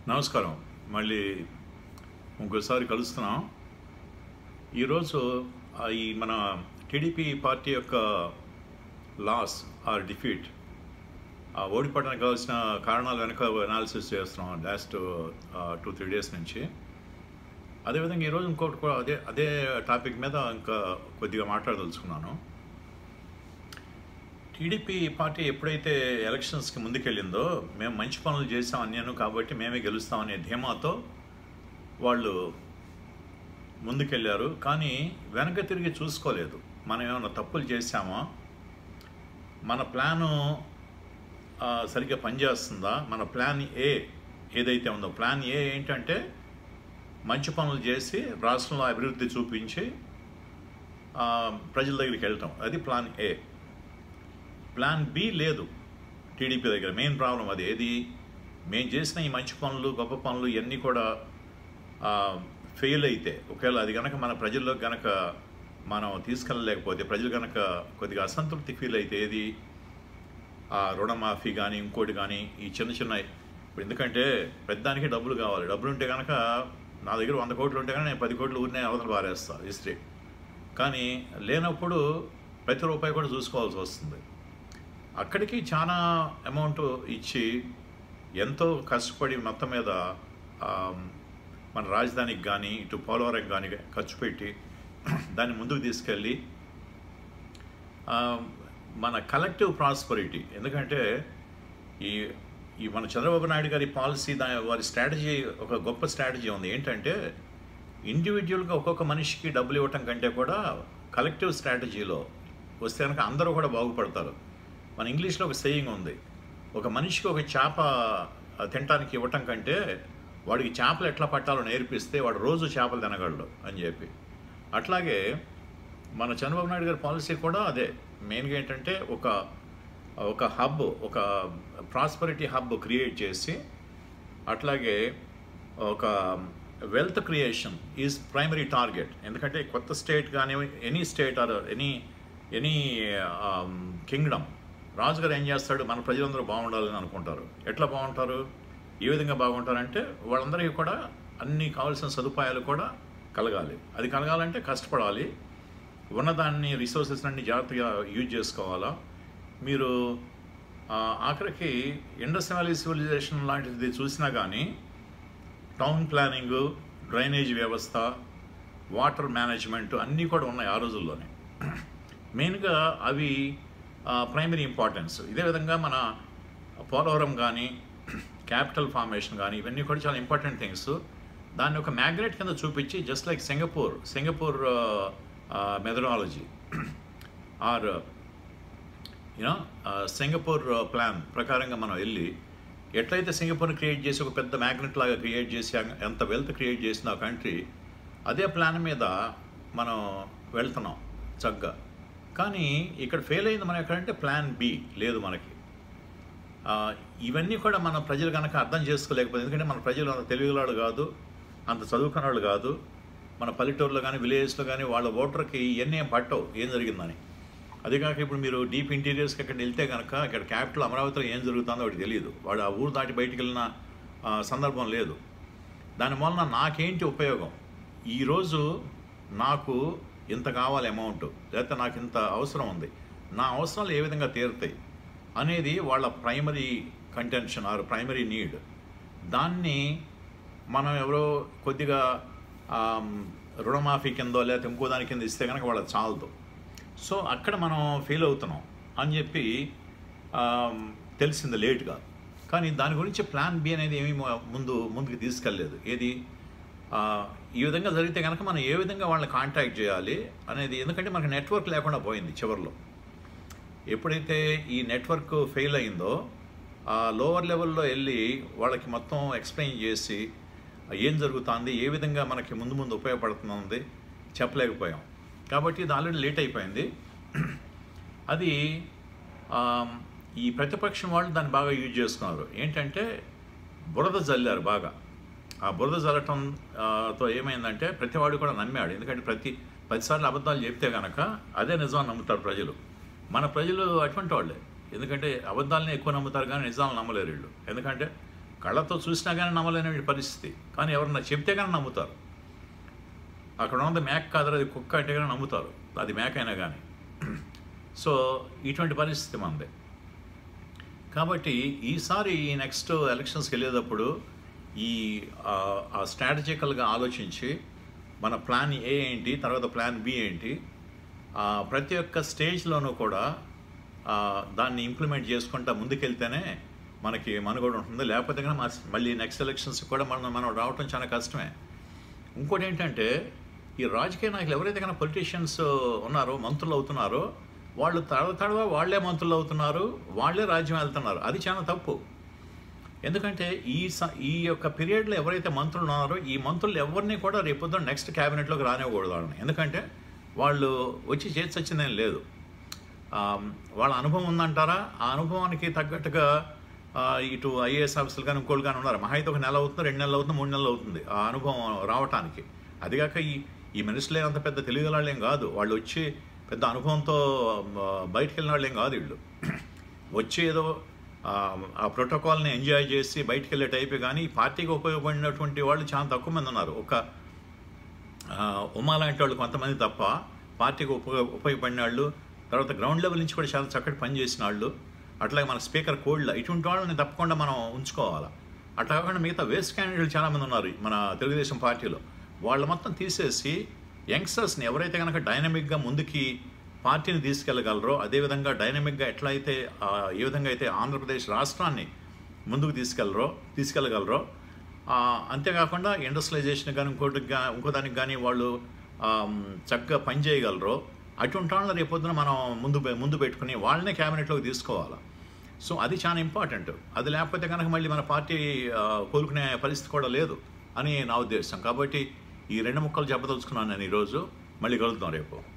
నమస్కారం మళ్ళీ ఇంకోసారి కలుస్తున్నాం ఈరోజు ఆ ఈ మన టీడీపీ పార్టీ యొక్క లాస్ ఆర్ డిఫీట్ ఆ ఓడిపోవడానికి కావాల్సిన కారణాలు వెనక అనాలిసిస్ చేస్తున్నాం లాస్ట్ టూ త్రీ డేస్ నుంచి అదేవిధంగా ఈరోజు ఇంకోటి కూడా అదే అదే టాపిక్ మీద ఇంకా కొద్దిగా మాట్లాడదలుచుకున్నాను టీడీపీ పార్టీ ఎప్పుడైతే ఎలక్షన్స్కి ముందుకెళ్ళిందో మేము మంచి పనులు చేసాం అన్యాను కాబట్టి మేమే గెలుస్తామనే ధీమాతో వాళ్ళు ముందుకెళ్ళారు కానీ వెనక తిరిగి చూసుకోలేదు మనం ఏమైనా తప్పులు చేశామా మన ప్లాను ఆ, సరిగ్గా పనిచేస్తుందా మన ప్లాన్ ఏ ఏదైతే ఉందో ప్లాన్ ఏ ఏంటంటే మంచి పనులు చేసి రాష్ట్రంలో అభివృద్ధి చూపించి ఆ, ప్రజల దగ్గరికి వెళ్ళటం అది ప్లాన్ ఏ ప్లాన్ బి లేదు టీడీపీ దగ్గర మెయిన్ ప్రాబ్లం అది ఏది మేము చేసిన ఈ మంచి పనులు గొప్ప పనులు ఇవన్నీ కూడా ఫెయిల్ అయితే ఒకవేళ అది కనుక మన ప్రజల్లో కనుక మనం తీసుకెళ్ళలేకపోతే ప్రజలు కనుక కొద్దిగా అసంతృప్తి ఫీల్ అయితే ఏది ఆ రుణమాఫీ కానీ ఇంకోటి కానీ ఈ చిన్న చిన్న ఇప్పుడు ఎందుకంటే పెద్దానికి డబ్బులు కావాలి డబ్బులు ఉంటే కనుక నా దగ్గర వంద కోట్లు ఉంటే కనుక నేను పది కోట్లు ఊరినే అవతల పారేస్తాను ఇస్త్రీ కానీ లేనప్పుడు ప్రతి రూపాయి కూడా చూసుకోవాల్సి వస్తుంది అక్కడికి చాలా అమౌంట్ ఇచ్చి ఎంతో కష్టపడి మొత్తం మీద ఆ, మన రాజధానికి కానీ ఇటు పోలవరం కానీ ఖర్చు పెట్టి దాన్ని ముందుకు తీసుకెళ్ళి ఆ, మన కలెక్టివ్ ప్రాస్పరిటీ ఎందుకంటే ఈ ఈ మన చంద్రబాబు నాయుడు గారి పాలసీ దా వారి స్ట్రాటజీ ఒక గొప్ప స్ట్రాటజీ ఉంది ఏంటంటే ఇండివిజువల్గా ఒక్కొక్క మనిషికి డబ్బులు ఇవ్వటం కంటే కూడా కలెక్టివ్ స్ట్రాటజీలో వస్తే కనుక అందరూ కూడా బాగుపడతారు మన ఇంగ్లీష్లో ఒక సేయింగ్ ఉంది ఒక మనిషికి ఒక చేప ఆ, తినటానికి ఇవ్వటం కంటే వాడికి చేపలు ఎట్లా పట్టాలో నేర్పిస్తే వాడు రోజు చేపలు తినగలడు అని చెప్పి అట్లాగే మన చంద్రబాబు నాయుడు గారి పాలసీ కూడా అదే మెయిన్గా ఏంటంటే ఒక ఒక హబ్ ఒక ప్రాస్పరిటీ హబ్ క్రియేట్ చేసి అట్లాగే ఒక wealth creation is primary target ఎందుకంటే కొత్త స్టేట్ కానీ any state or any any kingdom రాజుగారు ఏం చేస్తాడు మన ప్రజలందరూ బాగుండాలని అనుకుంటారు ఎట్లా బాగుంటారు ఏ విధంగా బాగుంటారంటే వాళ్ళందరికీ కూడా అన్ని కావాల్సిన సదుపాయాలు కూడా కలగాలి అది కలగాలంటే కష్టపడాలి ఉన్నదాన్ని రిసోర్సెస్ అన్ని జాగ్రత్తగా యూజ్ చేసుకోవాలా మీరు ఆ, ఆఖరికి ఇండస్ వ్యాలీ సివిలైజేషన్ లాంటిది చూసినా కానీ టౌన్ ప్లానింగ్ డ్రైనేజ్ వ్యవస్థ వాటర్ మేనేజ్మెంట్ అన్నీ కూడా ఉన్నాయి ఆ రోజుల్లోనే మెయిన్గా అవి ప్రైమరీ ఇంపార్టెన్స్ ఇదే విధంగా మన పోలవరం కానీ క్యాపిటల్ ఫార్మేషన్ కానీ ఇవన్నీ కూడా చాలా ఇంపార్టెంట్ థింగ్స్ దాన్ని ఒక మ్యాగ్నెట్ కింద చూపించి just like Singapore Singapore methodology or you know Singapore plan ప్రకారంగా మనం వెళ్ళి ఎట్లయితే సింగపూర్ని క్రియేట్ చేసి ఒక పెద్ద మ్యాగ్నెట్ లాగా క్రియేట్ చేసి ఎంత వెల్త్ క్రియేట్ చేసిన కంట్రీ అదే ప్లాన్ మీద మనం వెళ్తున్నాం చక్కగా కానీ ఇక్కడ ఫెయిల్ అయింది మనం ఎక్కడంటే ప్లాన్ బి లేదు మనకి ఆ, ఇవన్నీ కూడా మన ప్రజలు కనుక అర్థం చేసుకోలేకపోతే ఎందుకంటే మన ప్రజలు అంత తెలివిగలాడు కాదు అంత చదువుకున్న వాళ్ళు కాదు మన పల్లెటూరులో కానీ విలేజెస్లో కానీ వాళ్ళ ఓటర్కి ఇవన్నీ ఏం పట్టవు ఏం జరిగిందని అది కాక ఇప్పుడు మీరు డీప్ ఇంటీరియర్స్కి అక్కడ వెళ్తే కనుక ఇక్కడ క్యాపిటల్ అమరావతిలో ఏం జరుగుతుందో వాడికి తెలియదు వాడు ఆ ఊరు దాటి బయటికి వెళ్ళిన ఆ, సందర్భం లేదు దాని వలన నాకేంటి ఉపయోగం ఈరోజు నాకు ఇంత కావాలి అమౌంట్ లేకపోతే నాకు ఇంత అవసరం ఉంది నా అవసరాలు ఏ విధంగా తీరుతాయి అనేది వాళ్ళ primary contention or primary need దాన్ని మనం ఎవరో కొద్దిగా ఆమ్, రుణమాఫీ కిందో లేకపోతే ఇంకో దాని కింద ఇస్తే కనుక వాళ్ళకి చాలదు సో అక్కడ మనం ఫెయిల్ అవుతున్నాం అని చెప్పి ఆమ్, తెలిసింది లేట్గా కానీ దాని గురించి ప్లాన్ బి అనేది ఏమీ ము- ముందు ముందుకు తీసుకెళ్ళలేదు ఏది ఆ, ఈ విధంగా జరిగితే కనుక మనం ఏ విధంగా వాళ్ళని కాంటాక్ట్ చేయాలి అనేది ఎందుకంటే మనకి నెట్వర్క్ లేకుండా పోయింది చివరిలో ఎప్పుడైతే ఈ నెట్వర్క్ ఫెయిల్ అయిందో ఆ లోవర్ లెవెల్లో వెళ్ళి వాళ్ళకి మొత్తం ఎక్స్ప్లెయిన్ చేసి ఏం జరుగుతుంది ఏ విధంగా మనకి ముందు ముందు ఉపయోగపడుతుంది చెప్పలేకపోయాం కాబట్టి ఇది ఆల్రెడీ లేట్ అయిపోయింది అది ఆమ్, ఈ ప్రతిపక్షం వాళ్ళు దాన్ని బాగా యూజ్ చేసుకున్నారు ఏంటంటే బురద జల్లారు బాగా ఆ బురద జల్లటం ఆ, తో ఏమైందంటే ప్రతివాడు కూడా నమ్మాడు ఎందుకంటే ప్రతి పదిసార్లు అబద్ధాలు చెప్తే కనుక అదే నిజం నమ్ముతారు ప్రజలు మన ప్రజలు అటువంటి వాళ్ళే ఎందుకంటే అబద్ధాలని ఎక్కువ నమ్ముతారు కానీ నిజాలను నమ్మలేరు వీళ్ళు ఎందుకంటే కళ్ళతో చూసినా కానీ నమ్మలేని పరిస్థితి కానీ ఎవరన్నా చెప్తే కానీ నమ్ముతారు అక్కడ ఉన్నది మేక కాదు అది కుక్క అంటే కానీ నమ్ముతారు అది మేక అయినా కానీ సో ఇటువంటి పరిస్థితి మనది కాబట్టి ఈసారి ఈ నెక్స్ట్ ఎలక్షన్స్కి వెళ్ళేటప్పుడు ఈ ఆ స్ట్రాటజికల్గా ఆలోచించి మన ప్లాన్ ఏ ఏంటి తర్వాత ప్లాన్ బి ఏంటి ఆ, ప్రతి ఒక్క స్టేజ్లోనూ కూడా ఆ, దాన్ని ఇంప్లిమెంట్ చేసుకుంటా ముందుకెళ్తేనే మనకి మనుగడ ఉంటుంది లేకపోతే కనుక మా- మళ్ళీ నెక్స్ట్ ఎలక్షన్స్ కూడా మనం మనం రావటం చాలా కష్టమే ఇంకోటి ఏంటంటే ఈ రాజకీయ నాయకులు ఎవరైతే కనుక పొలిటీషియన్స్ ఉన్నారో మంత్రులు అవుతున్నారో వాళ్ళు తడవ తడవ వాళ్ళే మంత్రులు అవుతున్నారు వాళ్ళే రాజ్యం వెళ్తున్నారు అది చాలా తప్పు ఎందుకంటే ఈ స ఈ యొక్క పీరియడ్లో ఎవరైతే మంత్రులు ఉన్నారో ఈ మంత్రులు ఎవరిని కూడా రేపొద్దున నెక్స్ట్ క్యాబినెట్లోకి రానివ్వకూడదు వాళ్ళని ఎందుకంటే వాళ్ళు వచ్చి చేసి వచ్చిందేం లేదు ఆ, వాళ్ళ అనుభవం ఉందంటారా ఆ అనుభవానికి తగ్గట్టుగా ఆ, ఇటు ఐఏఎస్ ఆఫీసర్లు కానీ ఇంకోళ్ళు కానీ ఉన్నారు మహా అయితే ఒక నెల అవుతుంది రెండు నెలలు అవుతుంది మూడు నెలలు అవుతుంది ఆ అనుభవం రావటానికి అదిగాక ఈ ఈ మినిస్టర్లు అంత పెద్ద తెలివి వాళ్ళు ఏం కాదు వాళ్ళు వచ్చి పెద్ద అనుభవంతో ఆ, బయటికి వెళ్ళిన వాళ్ళు ఏం కాదు వీళ్ళు వచ్చి ఏదో ఆ, ఆ ప్రోటోకాల్ని ఎంజాయ్ చేసి బయటికి వెళ్ళే టైపే కానీ ఈ పార్టీకి ఉపయోగపడినటువంటి వాళ్ళు చాలా తక్కువ మంది ఉన్నారు ఒక ఆ, ఉమా లాంటి వాళ్ళు కొంతమంది తప్ప పార్టీకి ఉపయోగ ఉపయోగపడిన వాళ్ళు తర్వాత గ్రౌండ్ లెవెల్ నుంచి కూడా చాలా చక్కటి పని చేసిన వాళ్ళు అట్లాగే మన స్పీకర్ కోళ్ళ ఇటువంటి వాళ్ళని తప్పకుండా మనం ఉంచుకోవాలి అట్లా కాకుండా మిగతా వేస్ట్ క్యాండిడేట్లు చాలామంది ఉన్నారు మన తెలుగుదేశం పార్టీలో వాళ్ళు మొత్తం తీసేసి యంగ్స్టర్స్ని ఎవరైతే కనుక డైనమిక్గా ముందుకి పార్టీని తీసుకెళ్ళగలరో అదేవిధంగా డైనమిక్గా ఎట్లయితే ఆ, ఏ విధంగా అయితే ఆంధ్రప్రదేశ్ రాష్ట్రాన్ని ముందుకు తీసుకెళ్ళరో తీసుకెళ్ళగలరో ఆ, అంతేకాకుండా ఇండస్ట్రియలైజేషన్ కానీ ఇంకోటి గా- ఇంకో దానికి కానీ వాళ్ళు ఆమ్, చక్కగా పని చేయగలరో అటువంటి వాళ్ళని రేపొద్దున మనం ముందు పె- ముందు పెట్టుకుని వాళ్ళనే క్యాబినెట్లోకి తీసుకోవాలి సో అది చాలా ఇంపార్టెంట్ అది లేకపోతే కనుక మళ్ళీ మన పార్టీ ఆ, కోలుకునే పరిస్థితి కూడా లేదు అని నా ఉద్దేశం కాబట్టి ఈ రెండు ముక్కలు చెప్పదలుచుకున్నాను నేను ఈరోజు మళ్ళీ కలుద్దాం రేపు